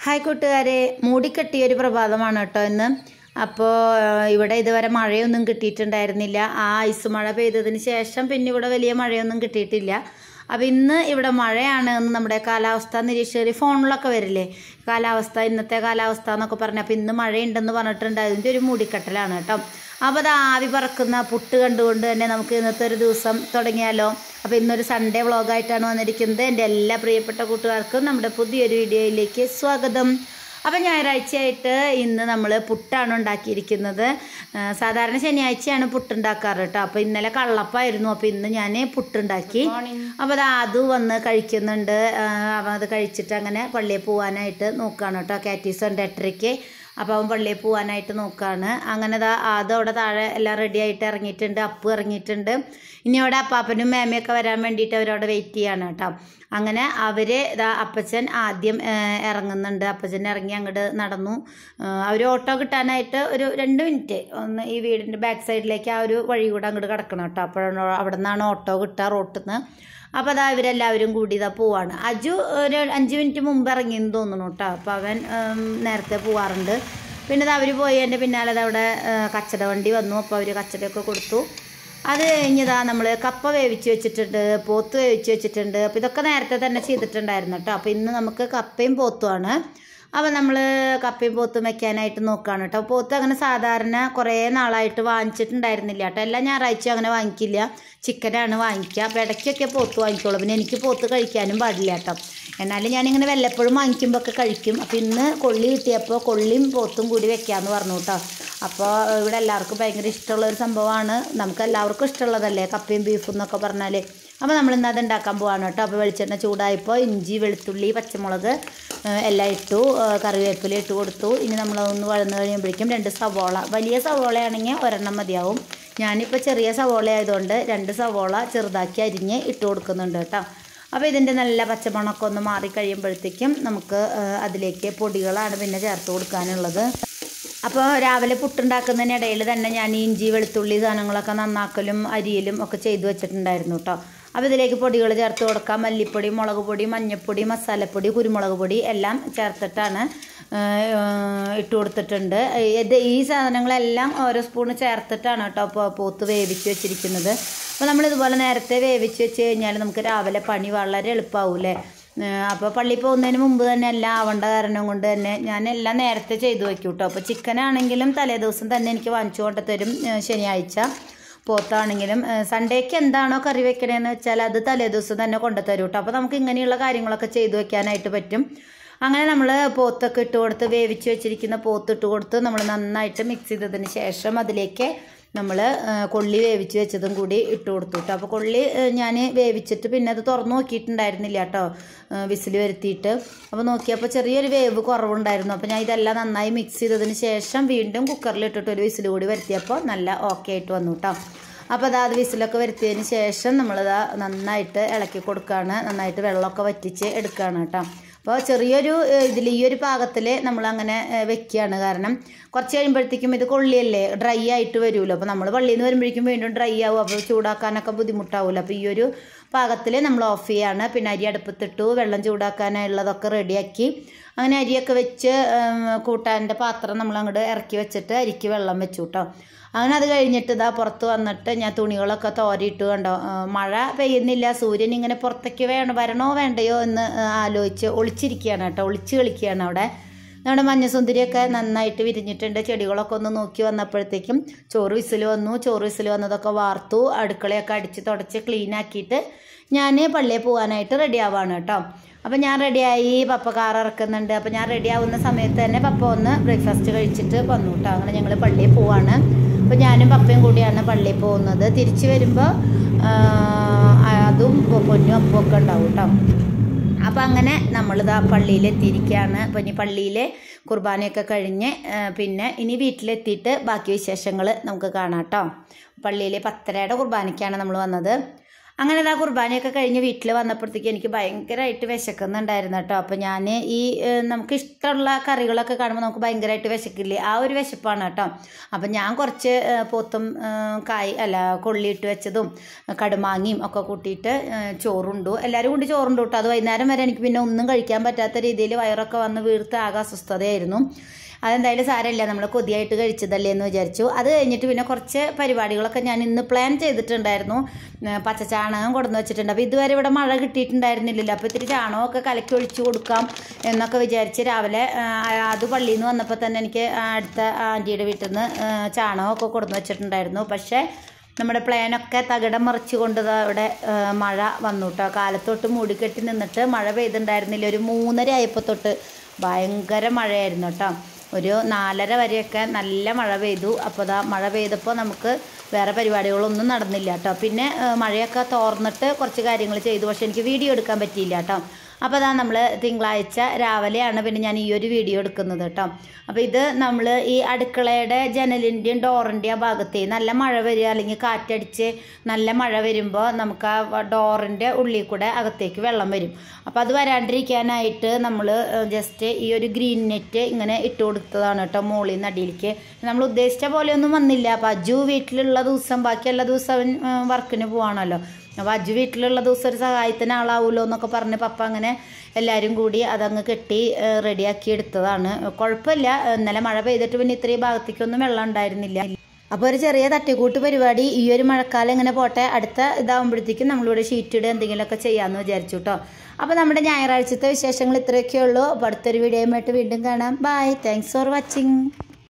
hi കൂട്ടുകാരെ മൂടിക്കെട്ടിയ ഒരു പ്രഭാതമാണ് കേട്ടോ ഇന്ന് അപ്പോൾ ഇവിടെ ഇതുവരെ മഴയൊന്നും കിട്ടിയിട്ടുണ്ടായിരുന്നില്ല ആ ഐസ് മഴ പെയ്തതിന് ശേഷം പിന്നെ ഇവിടെ വലിയ മഴയൊന്നും കിട്ടിയിട്ടില്ല അപ്പോൾ ഇന്ന് ഇവിടെ മഴയാണ് എന്ന് നമ്മുടെ കാലാവസ്ഥ നിരീക്ഷകർ ഫോണിലൊക്കെ വരില്ലേ കാലാവസ്ഥ ഇന്നത്തെ കാലാവസ്ഥ എന്നൊക്കെ പറഞ്ഞു അപ്പോൾ ഇന്ന് മഴയുണ്ടെന്ന് പറഞ്ഞിട്ടുണ്ട് അതിൻ്റെ ഒരു മൂടിക്കെട്ടലാണ് കേട്ടോ അപ്പോൾ അത് ആവി പറക്കുന്ന പുട്ട് കണ്ടുകൊണ്ട് തന്നെ നമുക്ക് ഇന്നത്തെ ഒരു ദിവസം തുടങ്ങിയാലോ അപ്പോൾ ഇന്നൊരു സൺഡേ വ്ളോഗായിട്ടാണ് വന്നിരിക്കുന്നത് എൻ്റെ എല്ലാ പ്രിയപ്പെട്ട കൂട്ടുകാർക്കും നമ്മുടെ പുതിയൊരു വീഡിയോയിലേക്ക് സ്വാഗതം അപ്പം ഞായറാഴ്ചയായിട്ട് ഇന്ന് നമ്മൾ പുട്ടാണ് ഉണ്ടാക്കിയിരിക്കുന്നത് ആ, സാധാരണ ശനിയാഴ്ചയാണ് പുട്ടുണ്ടാക്കാറ് കേട്ടോ അപ്പോൾ ഇന്നലെ കള്ളപ്പായിരുന്നു അപ്പോൾ ഇന്ന് ഞാൻ പുട്ടുണ്ടാക്കി അപ്പോൾ അത് അത് വന്ന് കഴിക്കുന്നുണ്ട് ആ, അവൻ അത് കഴിച്ചിട്ട് അങ്ങനെ പള്ളിയിൽ പോകാനായിട്ട് നോക്കുകയാണ് കേട്ടോ കാറ്റീസ് ഉണ്ട് എട്ടരയ്ക്ക് അപ്പോൾ അവൻ പള്ളിയിൽ പോകാനായിട്ട് നോക്കുകയാണ് അങ്ങനെ ദാ അത് അവിടെ താഴെ എല്ലാം റെഡി ആയിട്ട് ഇറങ്ങിയിട്ടുണ്ട് അപ്പ് ഇറങ്ങിയിട്ടുണ്ട് ഇനി അവിടെ അപ്പാപ്പനും മേമയൊക്കെ വരാൻ വേണ്ടിയിട്ട് അവരവിടെ വെയിറ്റ് ചെയ്യാണ് കേട്ടോ അങ്ങനെ അവർ ഇതാ അപ്പച്ചൻ ആദ്യം ആ, ഇറങ്ങുന്നുണ്ട് അപ്പച്ചൻ ഇറങ്ങി അങ്ങോട്ട് നടന്നു അവർ ഓട്ടോ കിട്ടാനായിട്ട് ഒരു രണ്ട് മിനിറ്റ് ഒന്ന് ഈ വീടിൻ്റെ ബാക്ക് സൈഡിലേക്ക് ആ ഒരു വഴി കൂടെ അങ്ങോട്ട് കിടക്കണം കേട്ടോ അപ്പോഴാണ് അവിടെ നിന്നാണ് ഓട്ടോ കിട്ടുക റോട്ടിൽ നിന്ന് അപ്പോൾ അതാ ഇവരെല്ലാവരും കൂടി ഇതാ പോവാണ് അജു ഒരു അഞ്ച് മിനിറ്റ് മുമ്പ് ഇറങ്ങിയെന്ന് തോന്നുന്നു കേട്ടോ അപ്പോൾ അവൻ ഉം, നേരത്തെ പോവാറുണ്ട് പിന്നെ അവർ പോയി എൻ്റെ പിന്നാലെ ദാ അവിടെ ആ, കച്ചട വണ്ടി വന്നു അപ്പോൾ അവർ കച്ചടയൊക്കെ കൊടുത്തു അത് കഴിഞ്ഞതാ നമ്മൾ കപ്പ വേവിച്ച് വെച്ചിട്ടുണ്ട് പോത്ത് വേവിച്ച് വെച്ചിട്ടുണ്ട് അപ്പോൾ ഇതൊക്കെ നേരത്തെ തന്നെ ചെയ്തിട്ടുണ്ടായിരുന്നു കേട്ടോ അപ്പോൾ ഇന്ന് നമുക്ക് കപ്പയും പോത്തുമാണ് അപ്പോൾ നമ്മൾ കപ്പയും പോത്തും വെക്കാനായിട്ട് നോക്കുകയാണ് കേട്ടോ പോത്ത് അങ്ങനെ സാധാരണ കുറേ നാളായിട്ട് വാങ്ങിച്ചിട്ടുണ്ടായിരുന്നില്ല കേട്ടോ എല്ലാ ഞായറാഴ്ചയും അങ്ങനെ വാങ്ങിക്കില്ല ചിക്കനാണ് വാങ്ങിക്കുക അപ്പോൾ ഇടയ്ക്കൊക്കെ പോത്ത് വാങ്ങിക്കുള്ളൂ പിന്നെ എനിക്ക് പോത്ത് കഴിക്കാനും പാടില്ല കേട്ടോ എന്നാലും ഞാനിങ്ങനെ വല്ലപ്പോഴും വാങ്ങിക്കുമ്പോൾ ഒക്കെ കഴിക്കും അപ്പോൾ ഇന്ന് കൊള്ളി കിട്ടിയപ്പോൾ കൊള്ളിയും പോത്തും കൂടി വെക്കാമെന്ന് പറഞ്ഞു കേട്ടോ അപ്പോൾ ഇവിടെ എല്ലാവർക്കും ഭയങ്കര ഇഷ്ടമുള്ള ഒരു സംഭവമാണ് നമുക്ക് എല്ലാവർക്കും ഇഷ്ടമുള്ളതല്ലേ കപ്പയും ബീഫും എന്നൊക്കെ പറഞ്ഞാൽ അപ്പോൾ നമ്മൾ ഇന്ന് അത് ഉണ്ടാക്കാൻ പോവാണ് കേട്ടോ അപ്പോൾ വെളിച്ചെണ്ണ ചൂടായപ്പോൾ ഇഞ്ചി വെളുത്തുള്ളി പച്ചമുളക് ഏഹ് എല്ലാം ഇട്ടു ഏഹ് കറിവേപ്പില ഇട്ട് കൊടുത്തു ഇനി നമ്മളതൊന്ന് വഴന്ന് കഴിയുമ്പോഴേക്കും രണ്ട് സവോള വലിയ സവോളയാണെങ്കിൽ ഒരെണ്ണം മതിയാവും ഞാനിപ്പോൾ ചെറിയ സവോള ആയതുകൊണ്ട് രണ്ട് സവോള ചെറുതാക്കി അരിഞ്ഞ് ഇട്ട് കൊടുക്കുന്നുണ്ട് കേട്ടോ അപ്പോൾ ഇതിൻ്റെ നല്ല പച്ചമണമൊക്കെ ഒന്ന് മാറി കഴിയുമ്പോഴത്തേക്കും നമുക്ക് ഏഹ് അതിലേക്ക് പൊടികളാണ് പിന്നെ ചേർത്ത് കൊടുക്കാനുള്ളത് അപ്പോൾ രാവിലെ പുട്ടുണ്ടാക്കുന്നതിനിടയിൽ തന്നെ ഞാൻ ഈ ഇഞ്ചി വെളുത്തുള്ളി സാധനങ്ങളൊക്കെ നന്നാക്കലും അരിയലും ഒക്കെ ചെയ്തു വെച്ചിട്ടുണ്ടായിരുന്നു കേട്ടോ അപ്പോൾ ഇതിലേക്ക് പൊടികൾ ചേർത്ത് കൊടുക്കാം മല്ലിപ്പൊടി മുളക് പൊടി മഞ്ഞൾപ്പൊടി മസാലപ്പൊടി കുരുമുളക് പൊടി എല്ലാം ചേർത്തിട്ടാണ് ഏഹ്, ഇട്ട് കൊടുത്തിട്ടുണ്ട് ഇത് ഈ സാധനങ്ങളെല്ലാം ഓരോ സ്പൂണ് ചേർത്തിട്ടാണ് കേട്ടോ ഇപ്പോൾ പോത്ത് വേവിച്ച് വെച്ചിരിക്കുന്നത് അപ്പോൾ നമ്മളിതുപോലെ നേരത്തെ വേവിച്ച് വെച്ച് കഴിഞ്ഞാൽ നമുക്ക് രാവിലെ പണി വളരെ എളുപ്പമാവൂലേ അപ്പോൾ പള്ളിയിൽ പോകുന്നതിന് മുമ്പ് തന്നെ എല്ലാം ആവേണ്ട കാരണം കൊണ്ട് തന്നെ ഞാൻ എല്ലാം നേരത്തെ ചെയ്തു വെക്കും കേട്ടോ അപ്പോൾ ചിക്കൻ ആണെങ്കിലും തലേ ദിവസം തന്നെ എനിക്ക് വാങ്ങിച്ചു കൊണ്ട് തരും ഏഹ് ശനിയാഴ്ച പോത്താണെങ്കിലും ഏഹ് സൺഡേക്ക് എന്താണോ കറി വെക്കണേന്ന് വെച്ചാൽ അത് തലേ ദിവസം തന്നെ കൊണ്ടുതരും കേട്ടോ അപ്പോൾ നമുക്ക് ഇങ്ങനെയുള്ള കാര്യങ്ങളൊക്കെ ചെയ്തു വെക്കാനായിട്ട് പറ്റും അങ്ങനെ നമ്മൾ പോത്തൊക്കെ ഇട്ട് കൊടുത്ത് വേവിച്ച് വെച്ചിരിക്കുന്ന പോത്ത് ഇട്ട് കൊടുത്ത് നമ്മൾ നന്നായിട്ട് മിക്സ് ചെയ്തതിന് ശേഷം അതിലേക്ക് നമ്മൾ കൊള്ളി വേവിച്ച് വെച്ചതും കൂടി ഇട്ട് കൊടുത്തു കേട്ടോ അപ്പോൾ കൊള്ളി ഞാൻ വേവിച്ചിട്ട് പിന്നെ അത് തുറന്നു നോക്കിയിട്ടുണ്ടായിരുന്നില്ല കേട്ടോ വിസിൽ വരുത്തിയിട്ട് അപ്പോൾ നോക്കിയപ്പോൾ ചെറിയൊരു വേവ് കുറവുണ്ടായിരുന്നു അപ്പോൾ ഞാൻ ഇതെല്ലാം നന്നായി മിക്സ് ചെയ്തതിന് ശേഷം വീണ്ടും കുക്കറിൽ ഇട്ടിട്ട് ഒരു വിസിൽ കൂടി വരുത്തിയപ്പോൾ നല്ല ഓക്കെ ആയിട്ട് വന്നു കേട്ടോ അപ്പോൾ അതാ അത് വിസിലൊക്കെ വരുത്തിയതിന് ശേഷം നമ്മളിതാ നന്നായിട്ട് ഇളക്കി കൊടുക്കുകയാണ് നന്നായിട്ട് വെള്ളമൊക്കെ വറ്റിച്ച് എടുക്കുകയാണ് കേട്ടോ അപ്പോൾ ചെറിയൊരു ഇതിൽ ഈ ഒരു പാകത്തിൽ നമ്മളങ്ങനെ ഏഹ്, വെക്കുകയാണ് കാരണം കുറച്ച് കഴിയുമ്പോഴത്തേക്കും ഇത് കൊള്ളിയല്ലേ ഡ്രൈ ആയിട്ട് വരുമല്ലോ അപ്പോൾ നമ്മൾ പള്ളിയിൽ നിന്ന് വരുമ്പോഴേക്കും വീണ്ടും ഡ്രൈ ആവും അപ്പോൾ ചൂടാക്കാനൊക്കെ ബുദ്ധിമുട്ടാവുമല്ലോ അപ്പോൾ ഈ ഒരു പാകത്തിൽ നമ്മൾ ഓഫ് ചെയ്യാണ് പിന്നെ അരി അടുപ്പത്തിട്ടു വെള്ളം ചൂടാക്കാനുള്ളതൊക്കെ റെഡിയാക്കി അങ്ങനെ അരിയൊക്കെ വെച്ച് ഏം, കൂട്ടാൻ്റെ പാത്രം നമ്മൾ അങ്ങോട്ട് ഇറക്കി വെച്ചിട്ട് അരിക്ക് വെള്ളം വെച്ചു കേട്ടോ അങ്ങനെ അത് കഴിഞ്ഞിട്ട് ഇതാ പുറത്ത് വന്നിട്ട് ഞാൻ തുണികളൊക്കെ തോരിയിട്ട് കണ്ടോ ആ, മഴ പെയ്യുന്നില്ല സൂര്യൻ ഇങ്ങനെ പുറത്തേക്ക് വേണം വരണോ വേണ്ടയോ എന്ന് ആ, ആലോചിച്ച് ഒളിച്ചിരിക്കുകയാണ് കേട്ടോ ഒളിച്ച് കളിക്കുകയാണ് അവിടെ നമ്മുടെ മഞ്ഞസുന്ദരിയൊക്കെ നന്നായിട്ട് വിരിഞ്ഞിട്ടുണ്ട് ചെടികളൊക്കെ ഒന്ന് നോക്കി വന്നപ്പോഴത്തേക്കും ചോറ് വിസിൽ വന്നു ചോറ് വിസിൽ വന്നതൊക്കെ വാർത്തു അടുക്കളയൊക്കെ അടിച്ച് തുടച്ച് ക്ലീൻ ആക്കിയിട്ട് ഞാൻ പള്ളിയിൽ പോകാനായിട്ട് റെഡി ആവാണ് കേട്ടോ അപ്പം ഞാൻ റെഡിയായി പപ്പ കാർ ഇറക്കുന്നുണ്ട് അപ്പം ഞാൻ റെഡി ആവുന്ന സമയത്ത് തന്നെ പപ്പ ഒന്ന് ബ്രേക്ക്ഫാസ്റ്റ് കഴിച്ചിട്ട് വന്നു കേട്ടോ അങ്ങനെ ഞങ്ങൾ പള്ളിയിൽ പോവാണ് അപ്പോൾ ഞാനും പപ്പയും കൂടിയാണ് പള്ളിയിൽ പോകുന്നത് തിരിച്ച് വരുമ്പോൾ അതും പൊന്നും അപ്പും ഒക്കെ ഉണ്ടാവും കേട്ടോ അപ്പം അങ്ങനെ നമ്മളിതാ പള്ളിയിൽ എത്തിയിരിക്കുകയാണ് അപ്പം ഇനി പള്ളിയിലെ കുർബാനയൊക്കെ കഴിഞ്ഞ് ആ, പിന്നെ ഇനി വീട്ടിലെത്തിയിട്ട് ബാക്കി വിശേഷങ്ങൾ നമുക്ക് കാണാം കേട്ടോ പള്ളിയിലെ പത്തരയുടെ കുർബാനയ്ക്കാണ് നമ്മൾ വന്നത് അങ്ങനെ ഇതാ കുർബാനയൊക്കെ കഴിഞ്ഞ് വീട്ടിൽ വന്നപ്പോഴത്തേക്ക് എനിക്ക് ഭയങ്കരമായിട്ട് വിശക്കുന്നുണ്ടായിരുന്നു കേട്ടോ അപ്പോൾ ഞാൻ ഈ ഏഹ്, നമുക്ക് ഇഷ്ടമുള്ള കറികളൊക്കെ കാണുമ്പോൾ നമുക്ക് ഭയങ്കരമായിട്ട് വിശക്കില്ലേ ആ ഒരു വിശപ്പാണ് കേട്ടോ അപ്പം ഞാൻ കുറച്ച് ഏഹ്, പോത്തും ഏഹ്, കായ് അല്ല കൊള്ളിയിട്ട് വെച്ചതും കടുമാങ്ങിയും ഒക്കെ കൂട്ടിയിട്ട് ഏഹ്, ചോറുണ്ടു എല്ലാവരും കൂടി ചോറുണ്ടു കേട്ടോ അത് വൈകുന്നേരം വരെ എനിക്ക് പിന്നെ ഒന്നും കഴിക്കാൻ പറ്റാത്ത രീതിയിൽ വയറൊക്കെ വന്ന് വീർത്ത് ആകെ അസ്വസ്ഥതയായിരുന്നു അതെന്തായാലും സാരമില്ല നമ്മൾ കൊതിയായിട്ട് കഴിച്ചതല്ലേ എന്ന് വിചാരിച്ചു അത് കഴിഞ്ഞിട്ട് പിന്നെ കുറച്ച് പരിപാടികളൊക്കെ ഞാൻ ഇന്ന് പ്ലാൻ ചെയ്തിട്ടുണ്ടായിരുന്നു ഏഹ് പച്ച ചാണകം കൊടുന്ന് വെച്ചിട്ടുണ്ട് അപ്പോൾ ഇതുവരെ ഇവിടെ മഴ കിട്ടിയിട്ടുണ്ടായിരുന്നില്ലല്ലോ അപ്പോൾ ഇത്തിരി ചാണകമൊക്കെ കലക്കി ഒഴിച്ചു കൊടുക്കാം എന്നൊക്കെ വിചാരിച്ച് രാവിലെ ഏഹ് അത് പള്ളിയിൽ നിന്ന് വന്നപ്പോൾ തന്നെ എനിക്ക് അടുത്ത ആൻറ്റിയുടെ വീട്ടിൽ നിന്ന് ഏഹ് ചാണകമൊക്കെ കൊടുന്ന് വെച്ചിട്ടുണ്ടായിരുന്നു പക്ഷേ നമ്മുടെ പ്ലാനൊക്കെ തകിടം മറിച്ച് കൊണ്ട് ദാ ഇവിടെ ഏഹ് മഴ വന്നു കേട്ടോ കാലത്തൊട്ട് മൂടിക്കെട്ടി നിന്നിട്ട് മഴ പെയ്തിട്ടുണ്ടായിരുന്നില്ല ഒരു മൂന്നര ആയപ്പോൾ തൊട്ട് ഭയങ്കര മഴയായിരുന്നു കേട്ടോ ഒരു നാലര വരെയൊക്കെ നല്ല മഴ പെയ്തു അപ്പോൾ ദാ മഴ പെയ്തപ്പോൾ നമുക്ക് വേറെ പരിപാടികളൊന്നും നടന്നില്ല കേട്ടോ പിന്നെ ഏഹ് മഴയൊക്കെ തോർന്നിട്ട് കുറച്ച് കാര്യങ്ങൾ ചെയ്തു പക്ഷെ എനിക്ക് വീഡിയോ എടുക്കാൻ പറ്റിയില്ല കേട്ടോ അപ്പോൾ അതാ നമ്മൾ തിങ്കളാഴ്ച രാവിലെയാണ് പിന്നെ ഞാൻ ഈ ഒരു വീഡിയോ എടുക്കുന്നത് കേട്ടോ അപ്പോൾ ഇത് നമ്മൾ ഈ അടുക്കളയുടെ ജനലിൻ്റെയും ഡോറിൻ്റെയും ആ ഭാഗത്തെ നല്ല മഴ വരിക അല്ലെങ്കിൽ കാറ്റടിച്ച് നല്ല മഴ വരുമ്പോൾ നമുക്ക് ആ ഡോറിൻ്റെ ഉള്ളിൽ കൂടെ അകത്തേക്ക് വെള്ളം വരും അപ്പോൾ അത് വരാണ്ടിരിക്കാനായിട്ട് നമ്മൾ ജസ്റ്റ് ഈ ഒരു ഗ്രീൻ നെറ്റ് ഇങ്ങനെ ഇട്ട് കൊടുത്തതാണ് കേട്ടോ മുകളിൽ നിന്ന് അടിയിലേക്ക് നമ്മൾ ഉദ്ദേശിച്ച പോലെയൊന്നും വന്നില്ല അപ്പോൾ അജു വീട്ടിലുള്ള ദിവസം ബാക്കി എല്ലാ ദിവസവും അവൻ വർക്കിന് പോവാണല്ലോ അപ്പോൾ അജു വീട്ടിലുള്ള ദിവസം ഒരു സഹായത്തിന് ആളാവുമല്ലോ എന്നൊക്കെ പറഞ്ഞ് പപ്പ അങ്ങനെ എല്ലാവരും കൂടി അതങ്ങ് കെട്ടി ഏഹ്, റെഡിയാക്കി എടുത്തതാണ് കുഴപ്പമില്ല ഇന്നലെ മഴ പെയ്തിട്ട് പിന്നെ ഇത്രയും ഭാഗത്തേക്കൊന്നും വെള്ളം ഉണ്ടായിരുന്നില്ല അപ്പോൾ ഒരു ചെറിയ തട്ടിക്കൂട്ട് പരിപാടി ഈ ഒരു മഴക്കാലം ഇങ്ങനെ പോട്ടെ അടുത്ത ഇതാകുമ്പോഴത്തേക്കും നമ്മളിവിടെ ഷീറ്റ് ഇടുക എന്തെങ്കിലുമൊക്കെ ചെയ്യാമെന്ന് വിചാരിച്ചു കേട്ടോ അപ്പോൾ നമ്മുടെ ഞായറാഴ്ചത്തെ വിശേഷങ്ങൾ ഇത്രയൊക്കെ ഉള്ളൂ അപ്പോൾ അടുത്തൊരു വീഡിയോയുമായിട്ട് വീണ്ടും കാണാം ബൈ താങ്ക്സ് ഫോർ വാച്ചിങ്